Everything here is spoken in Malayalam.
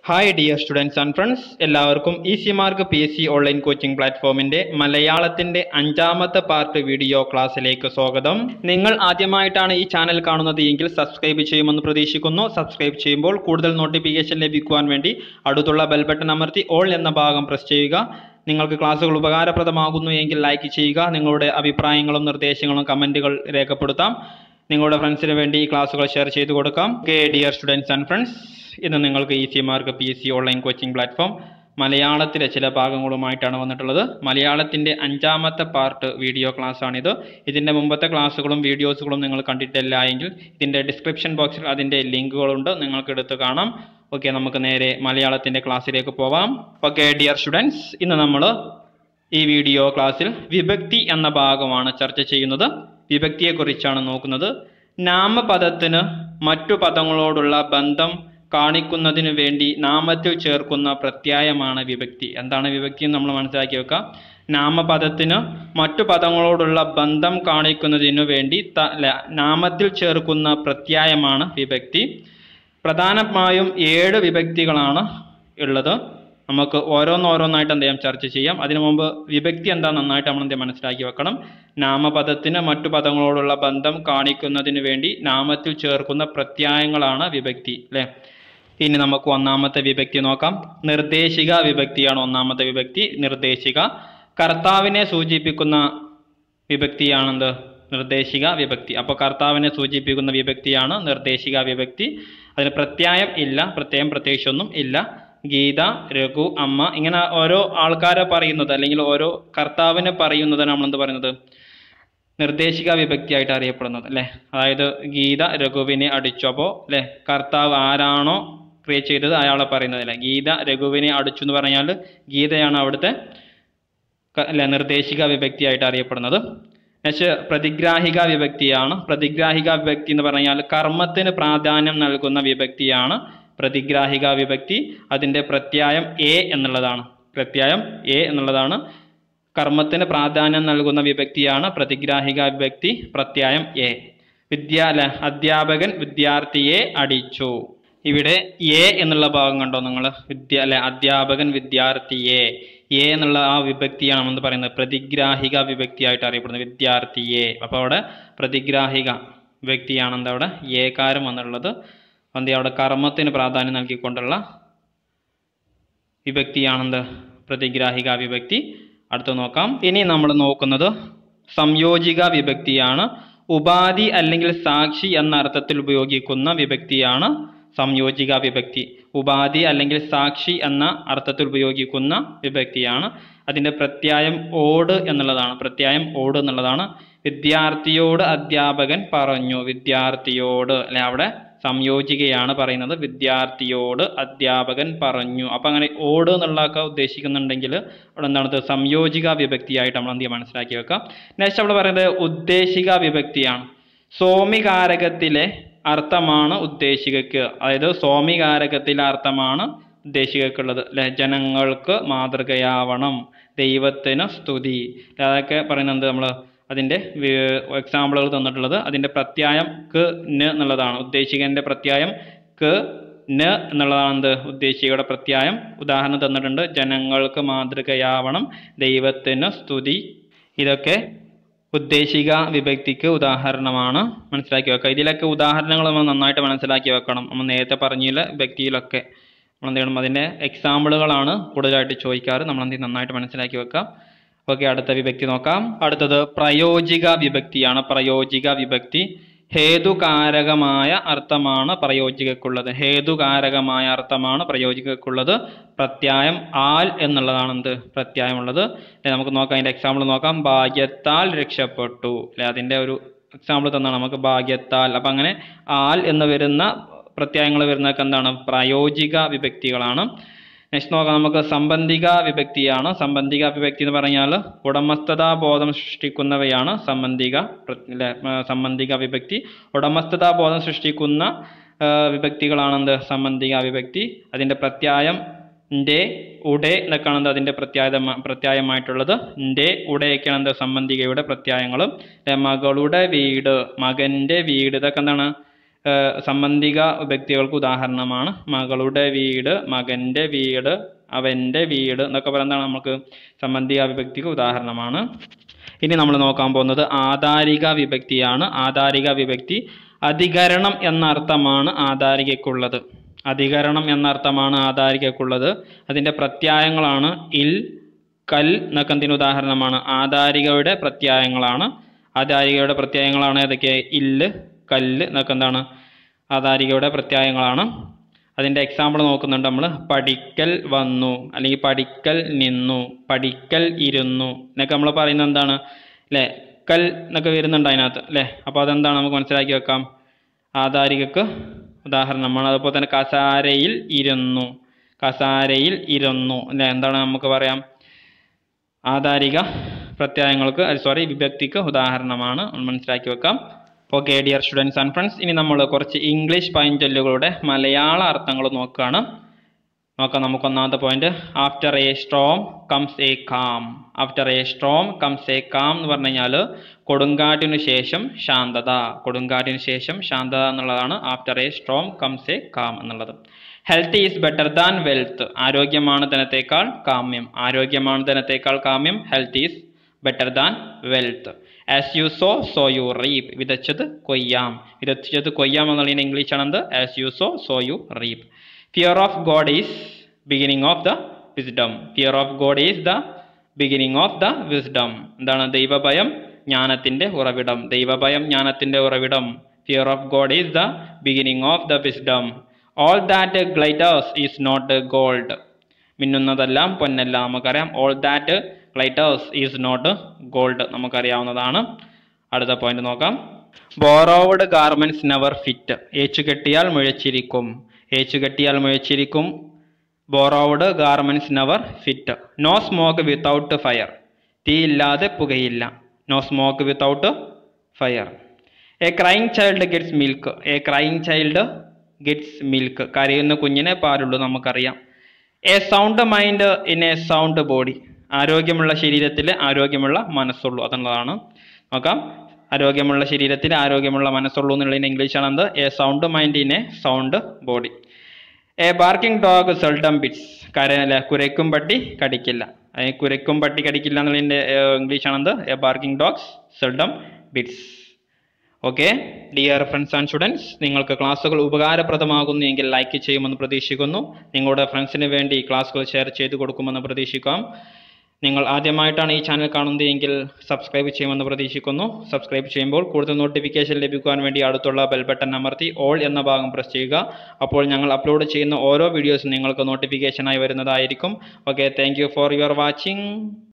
Hi dear students and friends എല്ലാവർക്കും easy mark P S C online coaching പ്ലാറ്റ്ഫോമിന്റെ മലയാളത്തിന്റെ അഞ്ചാമത്തെ പാർട്ട് വീഡിയോ ക്ലാസ്സിലേക്ക് സ്വാഗതം നിങ്ങൾ ആദ്യമായിട്ടാണ് ഈ ചാനൽ കാണുന്നത് എങ്കിൽ സബ്സ്ക്രൈബ് ചെയ്യുമെന്ന് പ്രതീക്ഷിക്കുന്നു സബ്സ്ക്രൈബ് ചെയ്യുമ്പോൾ കൂടുതൽ നോട്ടിഫിക്കേഷൻ ലഭിക്കുവാൻ വേണ്ടി അടുത്തുള്ള ബെൽ ബട്ടൺ അമർത്തി ഓൾ എന്ന ഭാഗം പ്രസ് ചെയ്യുക നിങ്ങൾക്ക് ക്ലാസ്സുകൾ ഉപകാരപ്രദമാകുന്നു എങ്കിൽ ലൈക്ക് ചെയ്യുക നിങ്ങളുടെ അഭിപ്രായങ്ങളും നിർദ്ദേശങ്ങളും കമന്റുകൾ രേഖപ്പെടുത്താം നിങ്ങളുടെ ഫ്രണ്ട്സിന് വേണ്ടി ഈ ക്ലാസ്സുകൾ ഷെയർ ചെയ്ത് കൊടുക്കാം okay dear students and friends ഇന്ന് നിങ്ങൾക്ക് easy mark P S C online coaching platform മലയാളത്തിലെ ചില ഭാഗങ്ങളുമായിട്ടാണ് വന്നിട്ടുള്ളത് മലയാളത്തിൻ്റെ അഞ്ചാമത്തെ പാർട്ട് വീഡിയോ ക്ലാസ് ആണിത് ഇതിൻ്റെ മുമ്പത്തെ ക്ലാസ്സുകളും വീഡിയോസുകളും നിങ്ങൾ കണ്ടിട്ടില്ല എങ്കിൽ ഇതിൻ്റെ ഡിസ്ക്രിപ്ഷൻ ബോക്സിൽ അതിൻ്റെ ലിങ്കുകളുണ്ട് നിങ്ങൾക്ക് എടുത്ത് കാണാം ഓക്കെ നമുക്ക് നേരെ മലയാളത്തിൻ്റെ ക്ലാസ്സിലേക്ക് പോവാം ഓക്കെ ഡിയർ സ്റ്റുഡൻസ് ഇന്ന് നമ്മൾ ഈ വീഡിയോ ക്ലാസ്സിൽ വിഭക്തി എന്ന ഭാഗമാണ് ചർച്ച ചെയ്യുന്നത് വിഭക്തിയെക്കുറിച്ചാണ് നോക്കുന്നത് നാമപദത്തിന് മറ്റു പദങ്ങളോടുള്ള ബന്ധം കാണിക്കുന്നതിന് വേണ്ടി നാമത്തിൽ ചേർക്കുന്ന പ്രത്യായമാണ് വിഭക്തി എന്താണ് വിഭക്തി എന്ന് നമ്മൾ മനസ്സിലാക്കി വെക്കാം നാമപദത്തിന് മറ്റു പദങ്ങളോടുള്ള ബന്ധം കാണിക്കുന്നതിനു വേണ്ടി ത- അല്ല, നാമത്തിൽ ചേർക്കുന്ന പ്രത്യായമാണ് വിഭക്തി പ്രധാനമായും ഏഴ് വിഭക്തികളാണ് ഉള്ളത് നമുക്ക് ഓരോന്നോരോന്നായിട്ട് എന്ത് ചെയ്യാം ചർച്ച ചെയ്യാം അതിനു മുമ്പ് വിഭക്തി എന്താ നന്നായിട്ട് നമ്മൾ എന്ത് ചെയ്യാം മനസ്സിലാക്കി വെക്കണം നാമപദത്തിന് മറ്റു പദങ്ങളോടുള്ള ബന്ധം കാണിക്കുന്നതിന് വേണ്ടി നാമത്തിൽ ചേർക്കുന്ന പ്രത്യായങ്ങളാണ് വിഭക്തി അല്ലേ ഇനി നമുക്ക് ഒന്നാമത്തെ വിഭക്തി നോക്കാം നിർദ്ദേശിക വിഭക്തിയാണ് ഒന്നാമത്തെ വിഭക്തി നിർദ്ദേശിക കർത്താവിനെ സൂചിപ്പിക്കുന്ന വിഭക്തിയാണെന്ത് നിർദ്ദേശിക വിഭക്തി അപ്പോൾ കർത്താവിനെ സൂചിപ്പിക്കുന്ന വിഭക്തിയാണ് നിർദ്ദേശിക വിഭക്തി അതിന് പ്രത്യായം ഇല്ല പ്രത്യയം പ്രത്യേകിച്ചൊന്നും ഇല്ല ഗീത രഘു അമ്മ ഇങ്ങനെ ഓരോ ആൾക്കാരെ പറയുന്നത് അല്ലെങ്കിൽ ഓരോ കർത്താവിനെ പറയുന്നത് നമ്മൾ എന്ത് പറയുന്നത് നിർദ്ദേശിക വിഭക്തിയായിട്ട് അറിയപ്പെടുന്നത് അല്ലേ അതായത് ഗീത രഘുവിനെ അടിച്ചപ്പോൾ അല്ലേ കർത്താവ് ആരാണോ ക്രിയേറ്റ് ചെയ്തത് അയാളെ പറയുന്നത് അല്ലേ ഗീത രഘുവിനെ അടിച്ചു എന്ന് പറഞ്ഞാൽ ഗീതയാണ് അവിടുത്തെ ക- അല്ല നിർദ്ദേശിക വിഭക്തിയായിട്ട് അറിയപ്പെടുന്നത് നെക്സ്റ്റ് പ്രതിഗ്രാഹിക വിഭക്തിയാണ് പ്രതിഗ്രാഹിക വിഭക്തി എന്ന് പറഞ്ഞാൽ കർമ്മത്തിന് പ്രാധാന്യം നൽകുന്ന വിഭക്തിയാണ് പ്രതിഗ്രാഹിക വിഭക്തി അതിൻ്റെ പ്രത്യായം എ എന്നുള്ളതാണ് പ്രത്യായം എ എന്നുള്ളതാണ് കർമ്മത്തിന് പ്രാധാന്യം നൽകുന്ന വിഭക്തിയാണ് പ്രതിഗ്രാഹിക വിഭക്തി പ്രത്യായം എ വിദ്യാല അധ്യാപകൻ വിദ്യാർത്ഥിയെ അടിച്ചു ഇവിടെ എ എന്നുള്ള ഭാഗം കണ്ടോ നിങ്ങൾ വിദ്യ അല്ലെ അധ്യാപകൻ വിദ്യാർത്ഥിയെ എ എന്നുള്ള ആ വിഭക്തിയാണ് നമ്മൾ പറയുന്നത് പ്രതിഗ്രാഹിക വിഭക്തിയായിട്ട് അറിയപ്പെടുന്നത് വിദ്യാർത്ഥിയെ അപ്പോൾ അവിടെ പ്രതിഗ്രാഹിക വ്യക്തിയാണ് എന്താ അവിടെ ഏകാരം വന്നുള്ളത് എന്ത് അവിടെ കർമ്മത്തിന് പ്രാധാന്യം നൽകിക്കൊണ്ടുള്ള വിഭക്തിയാണെന്ത് പ്രതിഗ്രാഹിക വിഭക്തി അടുത്ത് നോക്കാം ഇനി നമ്മൾ നോക്കുന്നത് സംയോജിക വിഭക്തിയാണ് ഉപാധി അല്ലെങ്കിൽ സാക്ഷി എന്ന അർത്ഥത്തിൽ ഉപയോഗിക്കുന്ന വിഭക്തിയാണ് സംയോജിക വിഭക്തി ഉപാധി അല്ലെങ്കിൽ സാക്ഷി എന്ന അർത്ഥത്തിൽ ഉപയോഗിക്കുന്ന വിഭക്തിയാണ് അതിൻ്റെ പ്രത്യായം ഓട് എന്നുള്ളതാണ് പ്രത്യായം ഓട് എന്നുള്ളതാണ് വിദ്യാർത്ഥിയോട് അധ്യാപകൻ പറഞ്ഞു വിദ്യാർത്ഥിയോട് അല്ലെ അവിടെ സംയോജികയാണ് പറയുന്നത് വിദ്യാർത്ഥിയോട് അധ്യാപകൻ പറഞ്ഞു അപ്പം അങ്ങനെ ഓട് എന്നുള്ളതൊക്കെ ഉദ്ദേശിക്കുന്നുണ്ടെങ്കിൽ അവിടെ എന്താണ് സംയോജിക വിഭക്തിയായിട്ട് നമ്മൾ എന്ത് ചെയ്യാം മനസ്സിലാക്കി വെക്കാം നെക്സ്റ്റ് അവിടെ പറയുന്നത് ഉദ്ദേശിക വിഭക്തിയാണ് സോമികാരകത്തിലെ അർത്ഥമാണ് ഉദ്ദേശികക്ക് അതായത് സോമികാരകത്തിലെ അർത്ഥമാണ് ഉദ്ദേശികക്കുള്ളത് അല്ലെ ജനങ്ങൾക്ക് മാതൃകയാവണം ദൈവത്തിന് സ്തുതി അതൊക്കെ പറയുന്നത് നമ്മൾ അതിൻ്റെ എക്സാമ്പിളുകൾ തന്നിട്ടുള്ളത് അതിൻ്റെ പ്രത്യായം ക്ക് ന് എന്നുള്ളതാണ് ഉദ്ദേശികന്റെ പ്രത്യായം ക്ക് ന് എന്നുള്ളതാണ് എന്ത് ഉദ്ദേശികയുടെ പ്രത്യായം ഉദാഹരണം തന്നിട്ടുണ്ട് ജനങ്ങൾക്ക് മാതൃകയാവണം ദൈവത്തിന് സ്തുതി ഇതൊക്കെ ഉദ്ദേശിക വിഭക്തിക്ക് ഉദാഹരണമാണ് മനസ്സിലാക്കി വെക്കുക ഇതിലൊക്കെ ഉദാഹരണങ്ങൾ നമ്മൾ നന്നായിട്ട് മനസ്സിലാക്കി വെക്കണം നമ്മൾ നേരത്തെ പറഞ്ഞില്ല വ്യക്തിയിലൊക്കെ നമ്മൾ എന്ത് ചെയ്യണം അതിൻ്റെ എക്സാമ്പിളുകളാണ് കൂടുതലായിട്ട് ചോദിക്കാറ് നമ്മൾ എന്ത് ചെയ്യും? നന്നായിട്ട് മനസ്സിലാക്കി വെക്കാം ഓക്കെ അടുത്ത വിഭക്തി നോക്കാം അടുത്തത് പ്രയോജിക വിഭക്തിയാണ് പ്രയോജിക വിഭക്തി ഹേതുകാരകമായ അർത്ഥമാണ് പ്രയോജികക്കുള്ളത് ഹേതുകാരകമായ അർത്ഥമാണ് പ്രയോജികക്കുള്ളത് പ്രത്യായം ആൽ എന്നുള്ളതാണ് എന്ത് പ്രത്യായമുള്ളത് അല്ലെ നമുക്ക് നോക്കാം അതിൻ്റെ എക്സാമ്പിൾ നോക്കാം ഭാഗ്യത്താൽ രക്ഷപ്പെട്ടു അല്ലെ അതിൻ്റെ ഒരു എക്സാമ്പിൾ തന്നാണ് നമുക്ക് ഭാഗ്യത്താൽ അപ്പം അങ്ങനെ ആൽ എന്ന് വരുന്ന പ്രത്യായങ്ങൾ വരുന്നതൊക്കെ എന്താണ് പ്രായോഗിക വിഭക്തികളാണ് നെക്സ്റ്റ് നോക്കാം നമുക്ക് സംബന്ധിക വിഭക്തിയാണ് സംബന്ധിക വിഭക്തി എന്ന് പറഞ്ഞാൽ ഉടമസ്ഥതാ ബോധം സൃഷ്ടിക്കുന്നവയാണ് സംബന്ധിക പ്ര- ല്ലേ? ആ, സംബന്ധിക വിഭക്തി ഉടമസ്ഥതാ ബോധം സൃഷ്ടിക്കുന്ന ആ, വിഭക്തികളാണെന്ത് സംബന്ധിക വിഭക്തി അതിൻ്റെ പ്രത്യായം ൻ്റെ ഉടെ എന്നൊക്കെയാണ് എന്ത് അതിൻ്റെ പ്രത്യായ പ്രത്യായമായിട്ടുള്ളത് ൻ്റെ ഉടെയൊക്കെയാണ് എന്ത് സംബന്ധികയുടെ പ്രത്യായങ്ങളും ല്ലേ? മകളുടെ വീട് മകൻ്റെ വീട് ഇതൊക്കെ എന്താണ് ഏഹ്, സംബന്ധിക വിഭക്തികൾക്ക് ഉദാഹരണമാണ് മകളുടെ വീട് മകൻ്റെ വീട് അവൻ്റെ വീട് എന്നൊക്കെ പറയുന്നതാണ് നമുക്ക് സംബന്ധിക വിഭക്തിക്ക് ഉദാഹരണമാണ് ഇനി നമ്മൾ നോക്കാൻ പോകുന്നത് ആധാരിക വിഭക്തിയാണ് ആധാരിക വിഭക്തി അധികരണം എന്ന അർത്ഥമാണ് ആധാരികയ്ക്കുള്ളത് അധികരണം എന്ന അർത്ഥമാണ് ആധാരികയ്ക്കുള്ളത് അതിൻ്റെ പ്രത്യായങ്ങളാണ് ഇൽ കൽ എന്നൊക്കെ എന്തിന് ഉദാഹരണമാണ് ആധാരികയുടെ പ്രത്യായങ്ങളാണ് ആധാരികയുടെ പ്രത്യായങ്ങളാണ് ഏതൊക്കെ ഇല്ല് കല്ല് എന്നൊക്കെ എന്താണ് ആധാരികയുടെ പ്രത്യായങ്ങളാണ് അതിൻ്റെ എക്സാമ്പിൾ നോക്കുന്നുണ്ട് നമ്മൾ പഠിക്കൽ വന്നു അല്ലെങ്കിൽ പഠിക്കൽ നിന്നു പഠിക്കൽ ഇരുന്നു എന്നൊക്കെ നമ്മൾ പറയുന്നത് എന്താണ് അല്ലേ കൽ എന്നൊക്കെ വരുന്നുണ്ട് അതിനകത്ത് അല്ലേ അപ്പോൾ അതെന്താണ് നമുക്ക് മനസ്സിലാക്കി വെക്കാം ആധാരികക്ക് ഉദാഹരണമാണ് അതുപോലെ തന്നെ കസാരയിൽ ഇരുന്നു കസാരയിൽ ഇരുന്നു അല്ലേ എന്താണ് നമുക്ക് പറയാം ആധാരിക പ്രത്യയങ്ങൾക്ക് സോറി വിഭക്തിക്ക് ഉദാഹരണമാണ് നമ്മൾ മനസ്സിലാക്കി വെക്കാം okay dear students and friends ഇനി നമ്മൾ കുറച്ച് ഇംഗ്ലീഷ് പഴഞ്ചൊല്ലുകളുടെ മലയാള അർത്ഥങ്ങൾ നോക്കുകയാണ് നോക്കാം നമുക്ക് ഒന്നാമത്തെ point after a storm comes a calm after a storm comes a calm എന്ന് പറഞ്ഞു കഴിഞ്ഞാൽ കൊടുങ്കാറ്റിനു ശേഷം ശാന്തത കൊടുങ്കാറ്റിനു ശേഷം ശാന്തത എന്നുള്ളതാണ് after a storm comes a calm എന്നുള്ളത് health is better than wealth ആരോഗ്യമാണ് ധനത്തേക്കാൾ കാമ്യം ആരോഗ്യമാണ് ധനത്തേക്കാൾ കാമ്യം health is better than wealth as you sow so you reap വിതച്ചത് കൊയ്യാം വിതച്ചത് കൊയ്യാം എന്നുള്ളതിന് ഇംഗ്ലീഷ് ആണെന്ത് as you sow so you reap fear of God is beginning of the wisdom fear of God is the beginning of the wisdom എന്താണ് ദൈവഭയം ജ്ഞാനത്തിന്റെ ഉറവിടം ദൈവഭയം ജ്ഞാനത്തിന്റെ ഉറവിടം fear of God is the beginning of the wisdom all that glitters is not gold മിന്നുന്നതെല്ലാം പൊന്നല്ല നമുക്കറിയാം all that glitters is not gold നമുക്കറിയാവുന്നതാണ് അടുത്ത പോയിന്റ് നോക്കാം ബോറോവഡ് ഗാർമെന്റ്സ് നെവർ ഫിറ്റ് ഏച്ചു കെട്ടിയാൽ മുഴച്ചിരിക്കും ഏച്ചു കെട്ടിയാൽ മുഴച്ചിരിക്കും borrowed garments never fit no smoke without fire തീയില്ലാതെ പുകയില്ല no smoke without fire a crying child gets milk a crying child gets milk കരയുന്ന കുഞ്ഞിനെ പാലുള്ളൂ നമുക്കറിയാം a sound mind in a sound body ആരോഗ്യമുള്ള ശരീരത്തിൽ ആരോഗ്യമുള്ള മനസ്സുള്ളൂ അതുള്ളതാണ് നോക്കാം ആരോഗ്യമുള്ള ശരീരത്തിൽ ആരോഗ്യമുള്ള മനസ്സുള്ളൂ എന്നുള്ളതിന് ഇംഗ്ലീഷാണ് എന്ത് a sound mind in a sound body a barking dog seldom bites കരയല്ല കുരയ്ക്കും പട്ടി കടിക്കില്ല ഏ, കുരയ്ക്കും പട്ടി കടിക്കില്ല എന്നുള്ളതിൻ്റെ ഇംഗ്ലീഷ് ആണെന്ത് a barking dogs seldom bites okay dear friends and students നിങ്ങൾക്ക് ക്ലാസ്സുകൾ ഉപകാരപ്രദമാകുന്നു എങ്കിൽ ലൈക്ക് ചെയ്യുമെന്ന് പ്രതീക്ഷിക്കുന്നു നിങ്ങളുടെ ഫ്രണ്ട്സിന് വേണ്ടി ക്ലാസ്സുകൾ ഷെയർ ചെയ്തു കൊടുക്കുമെന്ന് പ്രതീക്ഷിക്കാം നിങ്ങൾ ആദ്യമായിട്ടാണ് ഈ ചാനൽ കാണുന്നത് എങ്കിൽ സബ്സ്ക്രൈബ് ചെയ്യുമെന്ന് പ്രതീക്ഷിക്കുന്നു സബ്സ്ക്രൈബ് ചെയ്യുമ്പോൾ കൂടുതൽ നോട്ടിഫിക്കേഷൻ ലഭിക്കുവാൻ വേണ്ടി അടുത്തുള്ള ബെൽ ബട്ടൺ അമർത്തി ഓൾ എന്ന ഭാഗം പ്രസ് ചെയ്യുക അപ്പോൾ ഞങ്ങൾ അപ്ലോഡ് ചെയ്യുന്ന ഓരോ വീഡിയോസും നിങ്ങൾക്ക് നോട്ടിഫിക്കേഷനായി വരുന്നതായിരിക്കും okay thank for your watching